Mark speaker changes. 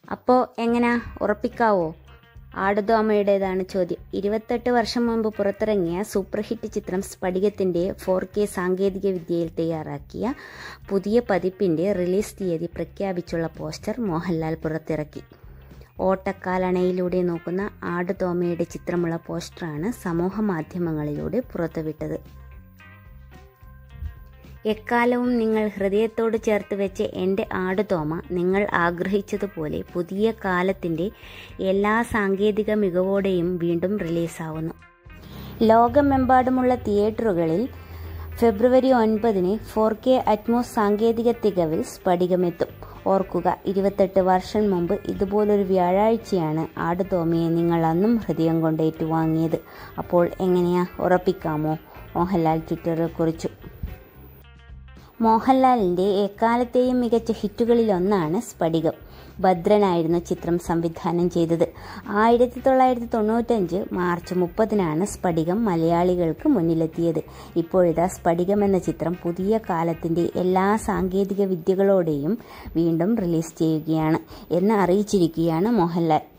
Speaker 1: അപ്പോൾ എങ്ങനാ ഉറപ്പിക്കാവോ ആടുതോമയുടേതാണ് ചോദ്യം ഇരുപത്തെട്ട് വർഷം മുമ്പ് പുറത്തിറങ്ങിയ സൂപ്പർ ഹിറ്റ് ചിത്രം സ്ഫടികത്തിന്റെ ഫോർ കെ സാങ്കേതിക വിദ്യയിൽ തയ്യാറാക്കിയ പുതിയ പതിപ്പിന്റെ റിലീസ് തീയതി പ്രഖ്യാപിച്ചുള്ള പോസ്റ്റർ മോഹൻലാൽ പുറത്തിറക്കി ഓട്ടക്കാലണയിലൂടെ നോക്കുന്ന ആടുതോമയുടെ ചിത്രമുള്ള പോസ്റ്ററാണ് സമൂഹ മാധ്യമങ്ങളിലൂടെ പുറത്തുവിട്ടത് എക്കാലവും നിങ്ങൾ ഹൃദയത്തോട് ചേർത്ത് വെച്ച എൻ്റെ ആടുതോമ നിങ്ങൾ ആഗ്രഹിച്ചതുപോലെ പുതിയ കാലത്തിൻ്റെ എല്ലാ സാങ്കേതിക മികവോടെയും വീണ്ടും റിലീസാവുന്നു ലോകമെമ്പാടുമുള്ള തിയേറ്ററുകളിൽ ഫെബ്രുവരി ഒൻപതിന് ഫോർ കെ അറ്റ്മോസ് സാങ്കേതിക തികവിൽ സ്ഫടികമെത്തും ഓർക്കുക ഇരുപത്തെട്ട് വർഷം മുമ്പ് ഇതുപോലൊരു വ്യാഴാഴ്ചയാണ് ആടുതോമയെ നിങ്ങൾ അന്നും ഹൃദയം കൊണ്ട് ഏറ്റുവാങ്ങിയത് അപ്പോൾ എങ്ങനെയാ ഉറപ്പിക്കാമോ മോഹൻലാൽ ട്വിറ്ററിൽ കുറിച്ചു മോഹൻലാലിൻ്റെ എക്കാലത്തെയും മികച്ച ഹിറ്റുകളിലൊന്നാണ് സ്ഫടികം ഭദ്രനായിരുന്നു ചിത്രം സംവിധാനം ചെയ്തത് ആയിരത്തി തൊള്ളായിരത്തി തൊണ്ണൂറ്റഞ്ച് മാർച്ച് മുപ്പതിനാണ് സ്ഫടികം മലയാളികൾക്ക് മുന്നിലെത്തിയത് ഇപ്പോഴിതാ സ്ഫടികം എന്ന ചിത്രം പുതിയ കാലത്തിൻ്റെ എല്ലാ സാങ്കേതിക വിദ്യകളോടെയും വീണ്ടും റിലീസ് ചെയ്യുകയാണ് എന്ന് അറിയിച്ചിരിക്കുകയാണ് മോഹൻലാൽ